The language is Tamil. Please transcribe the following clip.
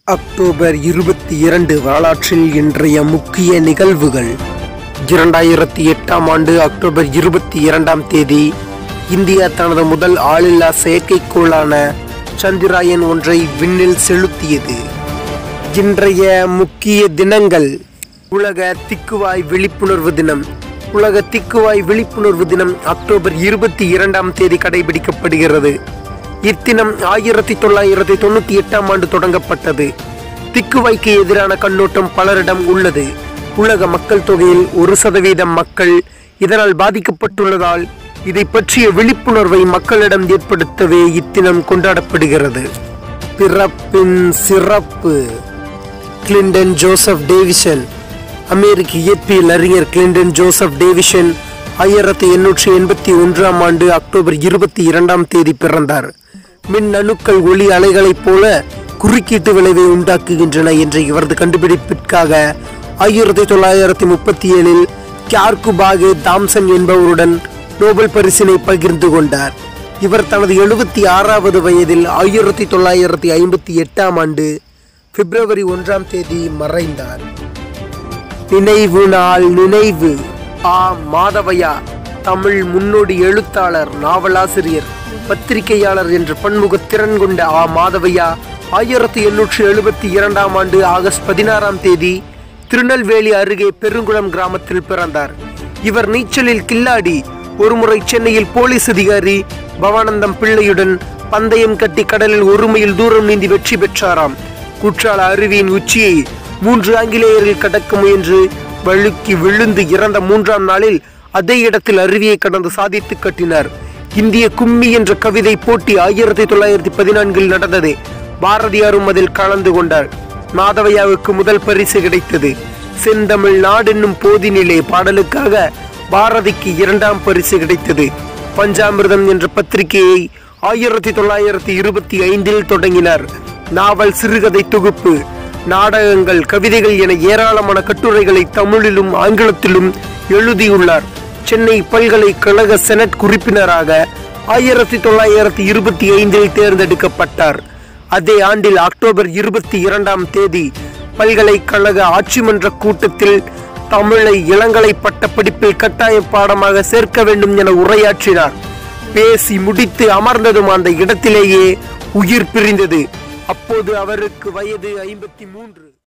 அக்டோபர் இருபத்தி இரண்டு வரலாற்றில் இன்றைய முக்கிய நிகழ்வுகள் இரண்டாயிரத்தி எட்டாம் ஆண்டு அக்டோபர் இருபத்தி இரண்டாம் தேதி இந்தியா தனது முதல் ஆளில்லா செயற்கைக்கோளான சந்திராயன் ஒன்றை விண்ணில் செலுத்தியது இன்றைய முக்கிய தினங்கள் உலக திக்குவாய் விழிப்புணர்வு தினம் உலக திக்குவாய் விழிப்புணர்வு தினம் அக்டோபர் இருபத்தி இரண்டாம் தேதி கடைபிடிக்கப்படுகிறது இத்தினம் ஆயிரத்தி தொள்ளாயிரத்தி தொண்ணூத்தி எட்டாம் ஆண்டு தொடங்கப்பட்டது திக்குவாய்க்கு எதிரான கண்ணோட்டம் பலரிடம் உள்ளது உலக மக்கள் தொகையில் ஒரு சதவீதம் மக்கள் இதனால் பாதிக்கப்பட்டுள்ளதால் இதை பற்றிய விழிப்புணர்வை மக்களிடம் ஏற்படுத்தவே இத்தினம் கொண்டாடப்படுகிறது பிறப்பின் சிறப்பு கிளின்டன் ஜோசப் டேவிசன் அமெரிக்க இயற்பியல் அறிஞர் கிளின்டன் ஜோசப் டேவிசன் ஆயிரத்தி எண்ணூற்றி எண்பத்தி ஒன்றாம் ஆண்டு அக்டோபர் இருபத்தி இரண்டாம் தேதி பிறந்தார் மின் அணுக்கள் ஒளி அலைகளைப் போல குறுக்கீட்டு விளைவை உண்டாக்குகின்றன என்ற இவரது கண்டுபிடிப்பிற்காக ஆயிரத்தி தொள்ளாயிரத்தி முப்பத்தி ஏழில் கியார்குபாகு தாம்சன் என்பவருடன் நோபல் பரிசினை பகிர்ந்து கொண்டார் இவர் தனது எழுபத்தி ஆறாவது வயதில் ஆயிரத்தி தொள்ளாயிரத்தி ஐம்பத்தி எட்டாம் ஆண்டு பிப்ரவரி ஒன்றாம் தேதி மறைந்தார் நினைவு நாள் நினைவு ஆ மாதவையா தமிழ் முன்னோடி எழுத்தாளர் நாவலாசிரியர் பத்திரிகையாளர் என்ற பன்முக திறன் கொண்ட ஆ மாதவையா ஆயிரத்தி எண்ணூற்றி எழுபத்தி இரண்டாம் ஆண்டு ஆகஸ்ட் பதினாறாம் தேதி திருநெல்வேலி அருகே பெருங்குளம் கிராமத்தில் பிறந்தார் இவர் நீச்சலில் கில்லாடி ஒருமுறை சென்னையில் போலீஸ் அதிகாரி பவானந்தம் பிள்ளையுடன் பந்தயம் கட்டி கடலில் ஒரு மைல் தூரம் நீந்தி வெற்றி பெற்றாராம் குற்றால அருவியின் உச்சியை மூன்று ஆங்கிலேயர்கள் கடக்க முயன்று வழுக்கி விழுந்து இறந்த மூன்றாம் நாளில் அதே இடத்தில் அருவியை கடந்து சாதித்து கட்டினார் இந்திய கும்மி என்ற கவிதை போட்டி ஆயிரத்தி தொள்ளாயிரத்தி பதினான்கில் நடந்தது பாரதியாரும் அதில் கலந்து கொண்டார் மாதவையாவுக்கு முதல் பரிசு கிடைத்தது செந்தமிழ் நாடு என்னும் போதினிலே பாடலுக்காக பாரதிக்கு இரண்டாம் பரிசு கிடைத்தது பஞ்சாமிர்தம் என்ற பத்திரிகையை ஆயிரத்தி தொள்ளாயிரத்தி இருபத்தி ஐந்தில் தொடங்கினார் நாவல் சிறுகதை தொகுப்பு நாடகங்கள் கவிதைகள் என ஏராளமான கட்டுரைகளை தமிழிலும் ஆங்கிலத்திலும் எழுதியுள்ளார் சென்னை பல்கலைக்கழக செனட் உறுப்பினராக ஆயிரத்தி தொள்ளாயிரத்தி இருபத்தி ஐந்தில் தேர்ந்தெடுக்கப்பட்டார் அதே ஆண்டில் அக்டோபர் இருபத்தி இரண்டாம் தேதி பல்கலைக்கழக ஆட்சி மன்ற கூட்டத்தில் தமிழை இளங்கலை பட்ட படிப்பில் கட்டாய பாடமாக சேர்க்க வேண்டும் என உரையாற்றினார் பேசி முடித்து அமர்ந்ததும் அந்த இடத்திலேயே உயிர் பிரிந்தது அப்போது அவருக்கு வயது ஐம்பத்தி மூன்று